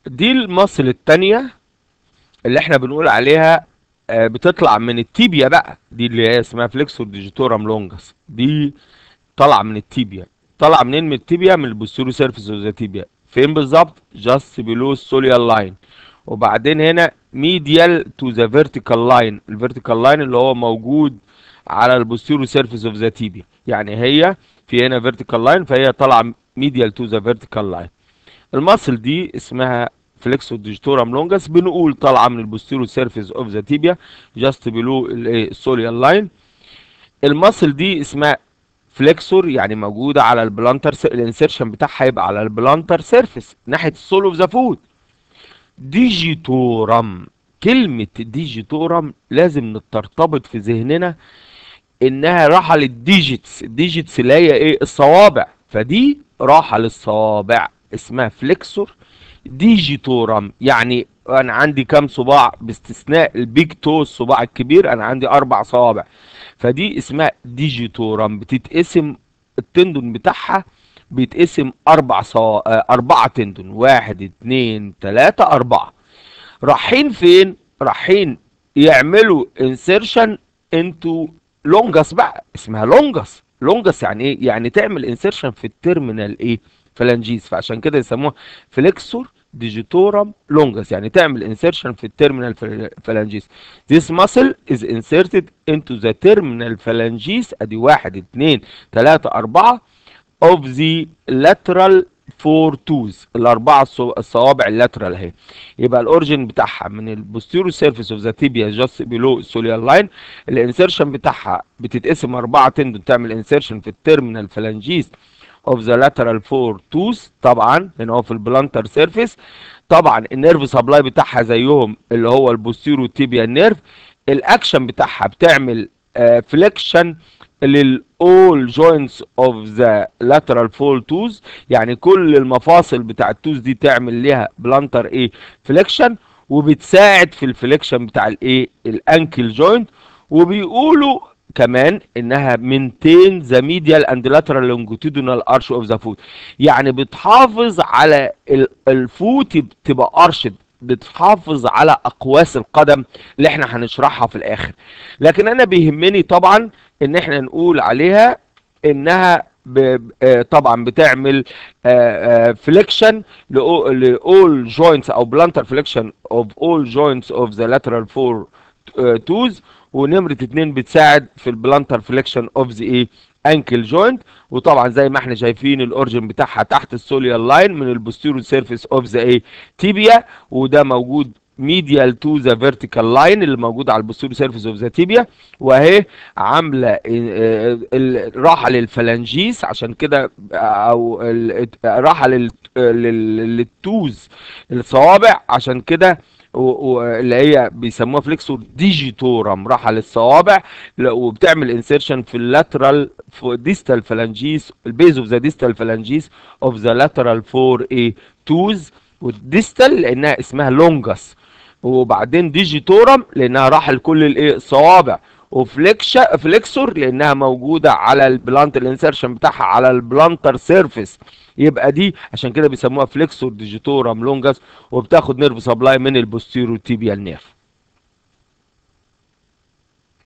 دي المصل التانية اللي احنا بنقول عليها آه، بتطلع من التيبيا بقى دي اللي هي اسمها فليكسور ديجيتورم لونجس دي طالعه من التيبيا طالعه منين من التيبيا من البوستيرو سيرفيس اوف ذا تيبيا فين بالظبط جاست بيلو السوليال لاين وبعدين هنا ميديال تو ذا فيرتيكال لاين الفيرتيكال لاين اللي هو موجود على البوستيرو سيرفيس اوف ذا تيبيا يعني هي في هنا فيرتيكال لاين فهي طالعه ميديال تو ذا فيرتيكال لاين المصل دي اسمها فليكسو ديجيتورم لونجس بنقول طالعه من البوستيرو سيرفيس اوف ذا تيبيا جاست بيلو السوليال لاين المصل دي اسمها فليكسور يعني موجوده على البلانتر الانسيرشن بتاعها هيبقى على البلانتر سيرفيس ناحيه السول اوف ذا فود ديجيتورم كلمه ديجيتورم لازم ترتبط في ذهننا انها راحه للديجيتس الديجيتس اللي هي ايه الصوابع فدي راحه للصوابع اسمها فليكسور ديجيتورم يعني انا عندي كام صباع باستثناء البيج تو الصباع الكبير انا عندي اربع صوابع فدي اسمها ديجيتورم بتتقسم التندون بتاعها بيتقسم اربع صو... آه، اربعه تندون واحد اتنين تلاته اربعه رايحين فين رايحين يعملوا انسيرشن انتو لونجس بقى اسمها لونجس لونجس يعني ايه يعني تعمل انسيرشن في التيرمينال ايه فلانجيز فعشان كده يسموها فليكسور ديجيتورم لونجس يعني تعمل انسيرشن في التيرمينال فلانجيز this muscle is inserted into the terminal phalanges ادي واحد اتنين تلاتة اربعة of the lateral four toes الاربعة الصو- الصوابع اللاترال اهي يبقى الاوريجن بتاعها من البوستيرو سيرفيس اوف ذا تيبيا جاست بيلو السوليال لاين الانسيرشن بتاعها بتتقسم اربعة تندون تعمل انسيرشن في التيرمينال فلانجيز اوف ذا لاترال فور توز طبعا هنا هو في البلانتر سيرفيس طبعا النيرف سبلاي بتاعها زيهم اللي هو البوستيرو تيبيا نيرف الاكشن بتاعها بتعمل فليكشن للاول جوينتس اوف ذا لاترال فول توز يعني كل المفاصل بتاع التوز دي تعمل ليها بلانتر ايه فليكشن وبتساعد في الفليكشن بتاع الايه الانكل جوينت وبيقولوا كمان انها منتين ذا ميديال اند لاترال لونجيتودينال ارش اوف ذا فوت يعني بتحافظ على ال- الفوت تبقى ارشد بتحافظ على اقواس القدم اللي احنا هنشرحها في الاخر لكن انا بيهمني طبعا ان احنا نقول عليها انها ب... آه، طبعا بتعمل فليكشن لاول جوينتس او بلانتر فليكشن اوف اول جوينتس اوف ذا لاترال فور توز ونمره اتنين بتساعد في البلانتر فليكشن اوف ذا ايه انكل جوينت وطبعا زي ما احنا شايفين الاورجن بتاعها تحت السوليال لاين من البوستيرو سيرفيس اوف ذا ايه تيبيا وده موجود ميديال تو ذا فيرتيكال لاين اللي موجود على البوستيرو سيرفيس اوف ذا تيبيا واهي عامله آه، آه، ال- راحه للفلانجيس عشان كده آه، او ال- راحه لل- لل- للتوز الصوابع عشان كده و- و- اللي هي بيسموها فليكسور ديجيتورم راحه للصوابع ل- وبتعمل انسيرشن في اللاترال ديستال فلانجيس البيز اوف ذا ديستال فلانجيس اوف ذا لاترال فور ايه توز والديستال لانها اسمها لونجس وبعدين ديجيتورم لانها راح لكل الايه الصوابع وفليكشا فليكسور لانها موجوده على البلانت الانسرشن بتاعها على البلانتر سيرفيس يبقى دي عشان كده بيسموها فليكسور ديجيتورم لونجس وبتاخد نيرف سبلاي من البوستيرو تيبيال نيرف